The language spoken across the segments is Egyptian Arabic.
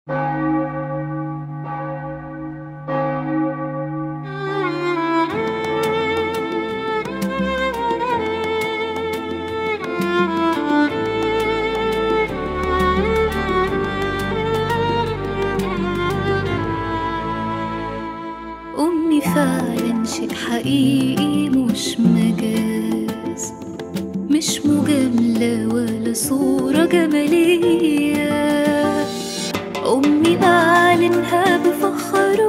أمي فعلا شيء حقيقي مش مجاز مش مجاملة ولا صورة جمالية أمي بعلنها بفخر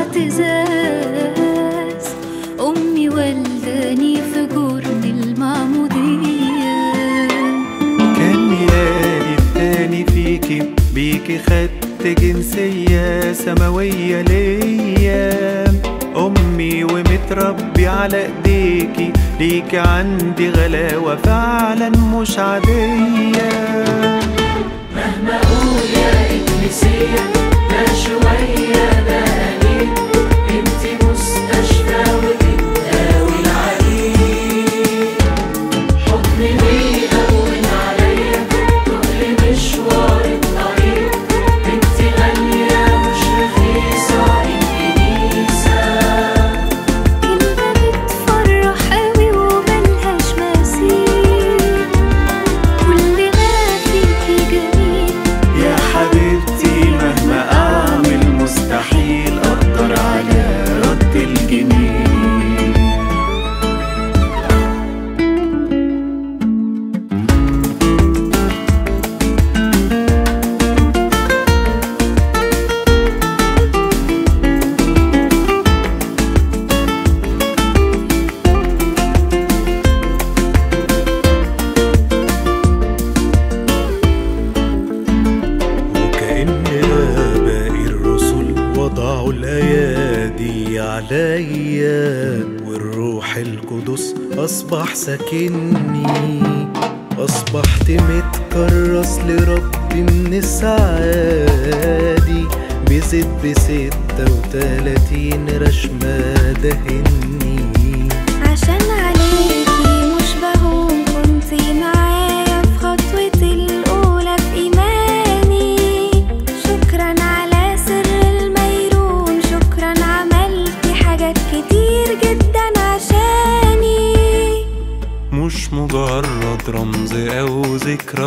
وباعتزاز أمي والداني في جرن المعمودية كان ميلادي التاني فيكي بيكي خدت جنسية سماوية ليا أمي ومتربي على إيديكي ليكي عندي غلاوة فعلا مش عادية مهما اقول يا ابليسية ده شوية ده قليل انتي مستشفى وبتداوي العليل حضني بيهون عليا تقل مشوار الطريق انتي غالية مش رخيصة الكنيسة كلمة بتفرح قوي وملهاش مثيل كل ما فيكي جميل يا حبيبتي مهما أعمل مستحيل أقدر على رد الجميل وكأن باقي الرسل وضعوا الأيادي عليا والروح القدس أصبح ساكني أصبحت متكرس لربي من السعادي بزيد بستة وتلاتين رشمة دهني عشان عليكي مش بهون كنتي معايا في خطوتي الأولى في إيماني شكرا على سر الميرون شكرا عملتي حاجات كتير جدا عشاني مش مجرد رمز أو ذكرى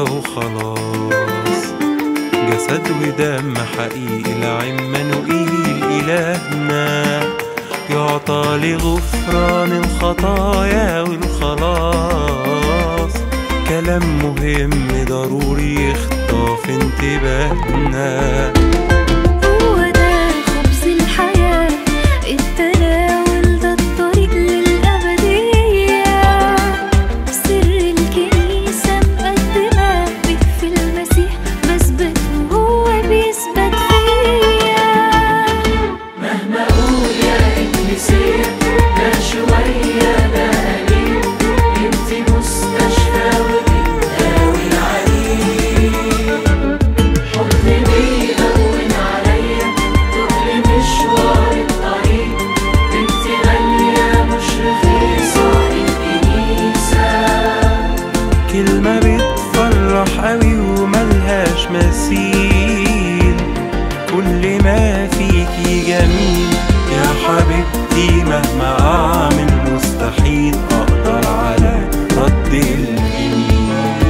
وخلاص جسد ودم حقيقي لعمانوئيل إلهنا يعطى لغفران الخطايا والخلاص كلام مهم ضروري يخطف انتباهنا هو ده خبز الحياة التناول ده الطريق للأبدية سر الكنيسة مقدمة بك في المسيح بثبت وهو بيثبت فيا مهما اقول يا ابليسية ده شوية ده قليل انتي مستشفى وبتداوي العليل حضني بيهون عليا تقل مشوار الطريق انتي غالية مش رخيصة الكنيسة كلمة بتفرح قوي وملهاش مثيل كل ما فيكي جميل يا حبيبتي مهما أعمل مستحيل أقدر على رد الجميل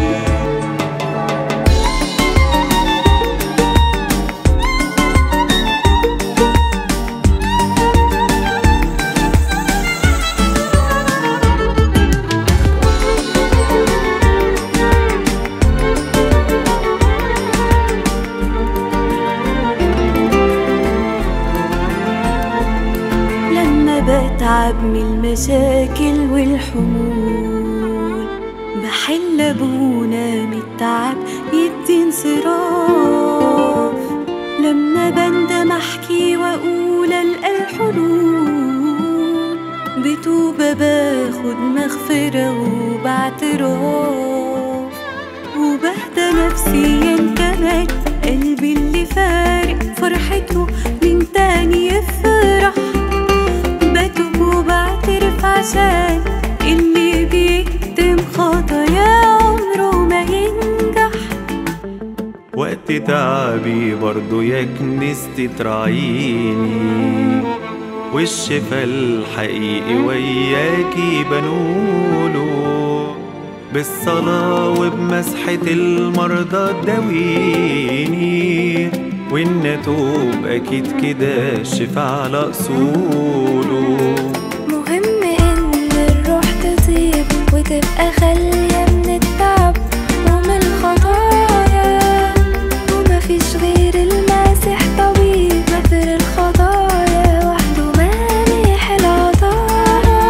لما بتعب من المشاكل والحمول بحل ابونا من التعب يدي انصراف لما بندم احكي واقول القى الحلول بتوبة باخد مغفرة وباعتراف وبهدى نفسيا كمان قلبي اللي فارق فرحته من تاني يفرح بتوب وبعترف عشان اللي بيكتم خطايا عمره ما ينجح وقت تعبي برضو يا كنيستي تراعيني والشفا الحقيقي وياكي بنوله بالصلاة وبمسحة المرضى تداويني وإن أتوب أكيد كده الشفا على أصوله مهم ان الروح تطيب وتبقى خالية من التعب ومن الخطايا ومفيش غير المسيح طبيب غفر الخطايا وحده مانح العطايا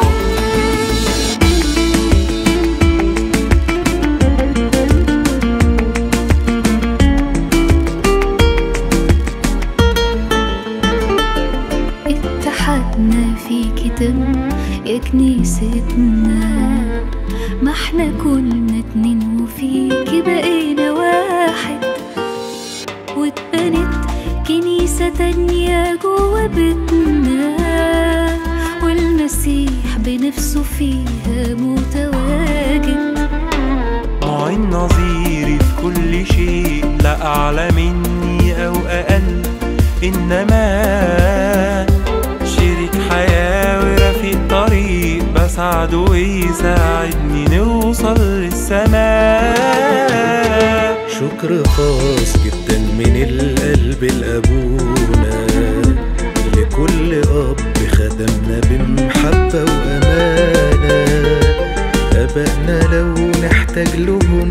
اتحدنا فيكي تم يا كنيستنا ما احنا كنا اتنين وفيكي بقينا واحد واتبنت كنيسة تانية جوا بيتنا والمسيح بنفسه فيها متواجد معين نظيري في كل شيء لا أعلى مني أو أقل إنما شريك حياة ورفيق طريق بساعده ويساعدني نوصل للسماء شكر خاص جدا من القلب لأبونا لكل أب خدمنا بمحبة وأمانة أبائنا لو نحتاج لهم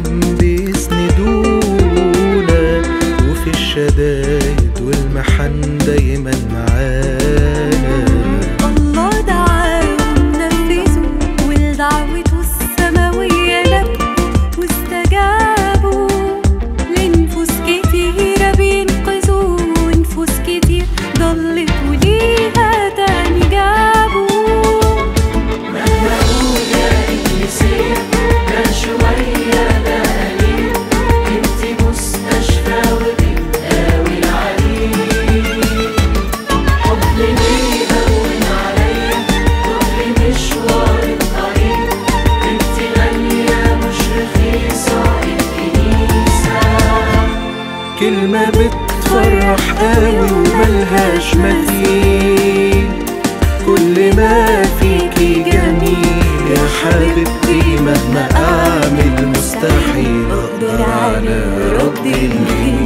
بيسندونا وفي الشدايد والمحن دايما معانا الله دعاهم نفذوا ولدعوته السماوية لبوا واستجابوا لنفوس كتيرة بينقذوا ونفوس كتير ضلت وليها تاني جابوا مهما أقول يا إكليسية ده شوية ده قليل انتي مستشفى وبتقاوي العليل حضن ليه هون عليا تقلي مشوار الطريق انتي غالية مش رخيصة الكنيسة كلمة بتفرح قوي وملهاش مثيل كل ما فيكي جميل يا حبيبتي مهما أعمل مستحيل أقدر على رد الجميل